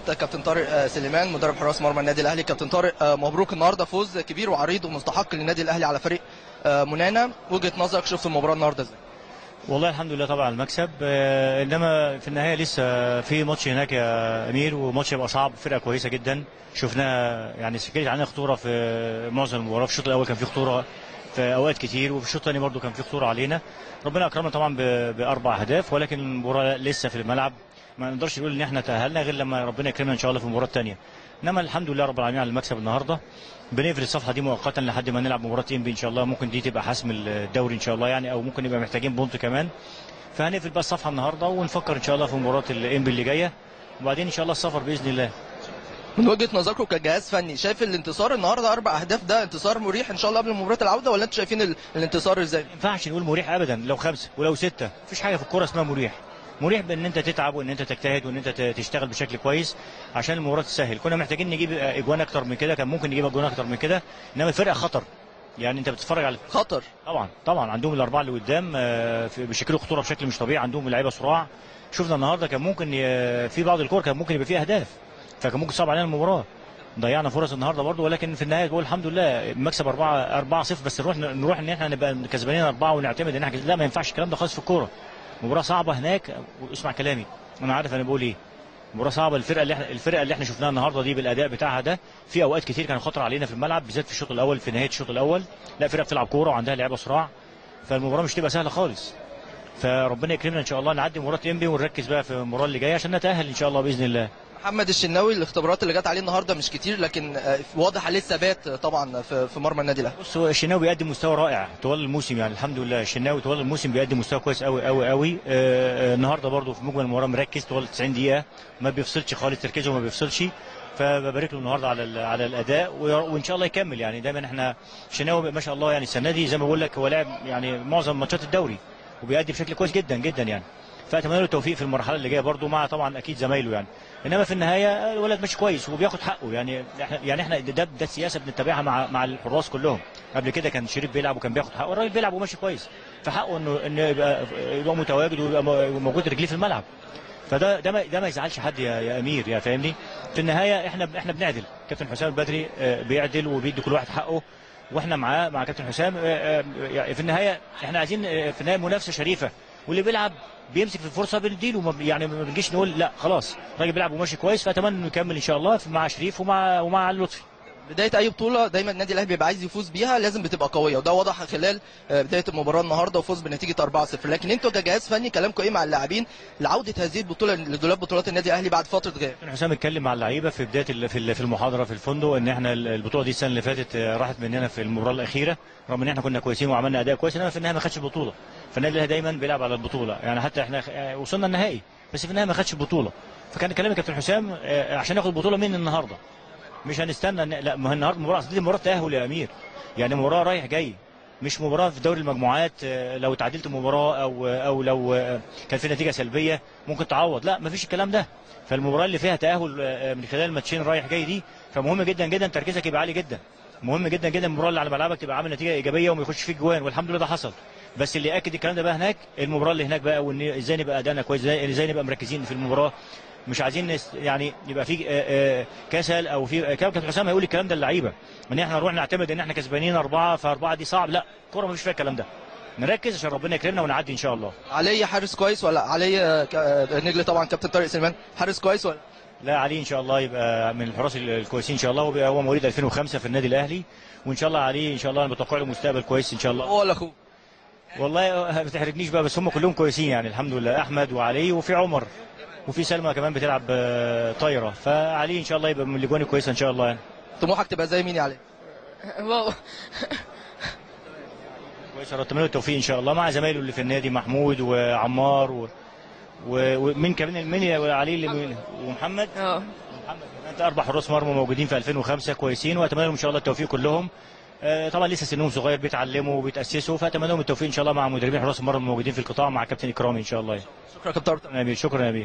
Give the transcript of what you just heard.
كابتن طارق آه، سليمان مدرب حراس مرمى النادي الاهلي كابتن طارق آه، مبروك النهارده فوز كبير وعريض ومستحق للنادي الاهلي على فريق آه، منانا وجهه نظرك شفت المباراه النهارده ازاي والله الحمد لله طبعا على المكسب آه، انما في النهايه لسه في ماتش هناك يا امير وماتش هيبقى صعب فرقه كويسه جدا شفناها يعني سجلت علينا خطوره في معظم المباراه في الشوط الاول كان في خطوره في اوقات كتير وفي الشوط الثاني برضو كان في خطوره علينا ربنا اكرمنا طبعا ب- باربع اهداف ولكن المباراه لسه في الملعب ما نقدرش نقول ان احنا تاهلنا غير لما ربنا يكرمنا ان شاء الله في المباراه الثانيه انما الحمد لله رب العالمين على المكسب النهارده بنقفل الصفحه دي مؤقتا لحد ما نلعب مباراه انبي ان شاء الله ممكن دي تبقى حسم الدوري ان شاء الله يعني او ممكن نبقى محتاجين بونت كمان فهنقفل بقى الصفحه النهارده ونفكر ان شاء الله في مباراه الانبي اللي جايه وبعدين ان شاء الله السفر باذن الله من وجهه نظركم كجهاز فني شايف الانتصار النهارده اربع اهداف ده انتصار مريح ان شاء الله قبل مباراه العوده ولا انتوا شايفين ال- الانتصار ازاي ما ينفعش نقول مريح ابدا لو خمسه ولو سته مفيش حاجه في الكوره اسمها مريح مريح بان انت تتعب وان انت تجتهد وان انت ت- تشتغل بشكل كويس عشان المباراه تسهل كنا محتاجين نجيب اجوان اكتر من كده كان ممكن نجيب اجوان اكتر من كده انما الفرقه خطر يعني انت بتتفرج على خطر طبعا طبعا عندهم الاربعه اللي قدام آه، في- بيشكلوا خطوره بشكل مش طبيعي عندهم لعيبه صراع شفنا النهارده كان ممكن ي- في بعض الكور كان ممكن يبقى فيها اهداف فكان ممكن صعب علينا المباراه ضيعنا فرص النهارده برضو ولكن في النهايه بقول الحمد لله مكسب 4 4 0 بس نروح نروح ان احنا نبقى كسبانين اربعه ونعتمد ان احنا لا ما ينفعش الكلام ده خالص في الكوره مباراه صعبه هناك واسمع كلامي انا عارف انا بقول ايه مباراه صعبه الفرقه اللي احنا الفرقه اللي احنا شفناها النهارده دي بالاداء بتاعها ده في اوقات كتير كان خطر علينا في الملعب بالذات في الشوط الاول في نهايه الشوط الاول لا فرقه بتلعب كوره وعندها لعيبه صراع فالمباراه مش تبقى سهله خالص فربنا يكرمنا ان شاء الله نعدي مباراه انبي ونركز بقى في المباراه اللي جايه عشان نتاهل ان شاء الله باذن الله محمد الشناوي الاختبارات اللي جت عليه النهارده مش كتير لكن آه، واضح عليه الثبات آه، طبعا في في مرمى النادي الاهلي بص هو الشناوي بيقدم مستوى رائع طوال الموسم يعني الحمد لله الشناوي طوال الموسم بيقدم مستوى كويس قوي قوي قوي آه آه النهارده برضه في مجمل المباراه مركز طوال 90 دقيقه ما بيفصلش خالص تركيزه ما بيفصلش فببارك له النهارده على ال- على الاداء ويا- وان شاء الله يكمل يعني دايما احنا الشناوي ما شاء الله يعني السنه دي زي ما بقول لك هو لاعب يعني معظم ماتشات الدوري وبيأدي بشكل كويس جدا جدا يعني فاتمنى له التوفيق في المرحله اللي جايه برضه مع طبعا اكيد زمايله يعني انما في النهايه الولد ماشي كويس وبياخد حقه يعني احنا يعني احنا ده ده السياسه بنتبعها مع مع الحراس كلهم قبل كده كان شريف بيلعب وكان بياخد حقه الراجل بيلعب وماشي كويس فحقه انه انه يبقى يبقى متواجد ويبقى م- موجود رجليه في الملعب فده ده ما ده ما يزعلش حد يا, يا امير يا فاهمني في النهايه احنا احنا بنعدل كابتن حسام البدري آه، بيعدل وبيدي كل واحد حقه واحنا معاه مع كابتن حسام آه، آه، يعني في النهايه احنا عايزين آه، في النهايه منافسه شريفه واللي بيلعب بيمسك في الفرصه بنديله ما- يعني ما بنجيش نقول لا خلاص الراجل بيلعب وماشي كويس فاتمنى انه يكمل ان شاء الله مع شريف ومع ومع لطفي بدايه اي بطوله دايما النادي الاهلي بيبقى عايز يفوز بيها لازم بتبقى قويه وده واضح خلال آه، بدايه المباراه النهارده وفوز بنتيجه 4-0 لكن انتوا كجهاز فني كلامكم ايه مع اللاعبين لعوده هذه البطوله لدولاب بطولات النادي الاهلي بعد فتره غياب كابتن حسام اتكلم مع اللعيبه في بدايه ال- في ال- في المحاضره في الفندق ان احنا ال- البطوله دي السنه اللي فاتت آه، راحت مننا في المباراه الاخيره رغم ان احنا كنا كويسين وعملنا اداء كويس انما في النهايه ما خدش البطوله فالنادي الاهلي دايما بيلعب على البطوله يعني حتى احنا آه، وصلنا النهائي بس في النهايه ما خدش البطوله فكان كلام كابتن حسام آه، عشان ياخد البطوله من النهارده مش هنستنى إن- لا ما هي النهارده مباراه أصل دي مباراه تاهل يا امير يعني مباراه رايح جاي مش مباراه في دوري المجموعات آه، لو تعادلت مباراه او او لو آه، كان في نتيجه سلبيه ممكن تعوض لا مفيش الكلام ده فالمباراه اللي فيها تاهل آه، من خلال الماتشين رايح جاي دي فمهم جدا جدا تركيزك يبقى عالي جدا مهم جدا جدا المباراه اللي على ملعبك تبقى عامل نتيجه ايجابيه وما يخش فيك جوان والحمد لله ده حصل بس اللي اكد الكلام ده بقى هناك المباراه اللي هناك بقى وان ازاي نبقى ادائنا كويس ازاي إزاي نبقى مركزين في المباراه مش عايزين نس يعني يبقى في آه، آه، كسل او في كابتن كابتن حسام هيقول الكلام ده للعيبه ان احنا نروح نعتمد ان احنا كسبانين اربعه فاربعه دي صعب لا الكوره مفيش فيها الكلام ده نركز عشان ربنا يكرمنا ونعدي ان شاء الله علي حارس كويس ولا علي آه، ك- آه، نجل طبعا كابتن طارق سليمان حارس كويس ولا لا علي ان شاء الله يبقى من الحراس الكويسين ان شاء الله وبقى هو مواليد 2005 في النادي الاهلي وان شاء الله علي ان شاء الله انا بتوقع له مستقبل كويس ان شاء الله هو ولا اخوه والله ما بتحرجنيش بقى بس هم كلهم كويسين يعني الحمد لله احمد وعلي وفي عمر وفي سلمى كمان بتلعب آه، طايره فعلي ان شاء الله يبقى من الاجوان الكويسه ان شاء الله يعني طموحك تبقى زي مين يا علي واو كويس اتمنى له التوفيق ان شاء الله مع زمايله اللي في النادي محمود وعمار و... و... ومين كمان مين يا علي اللي ومحمد اه محمد انت اربع حراس مرمى موجودين في 2005 كويسين واتمنى لهم ان شاء الله التوفيق كلهم آه، طبعا لسه سنهم صغير بيتعلموا وبيتاسسوا فاتمنى لهم التوفيق ان شاء الله مع مدربين حراس المرمى الموجودين في القطاع مع كابتن اكرامي ان شاء الله شكرا كابتن طارق شكرا يا أمير.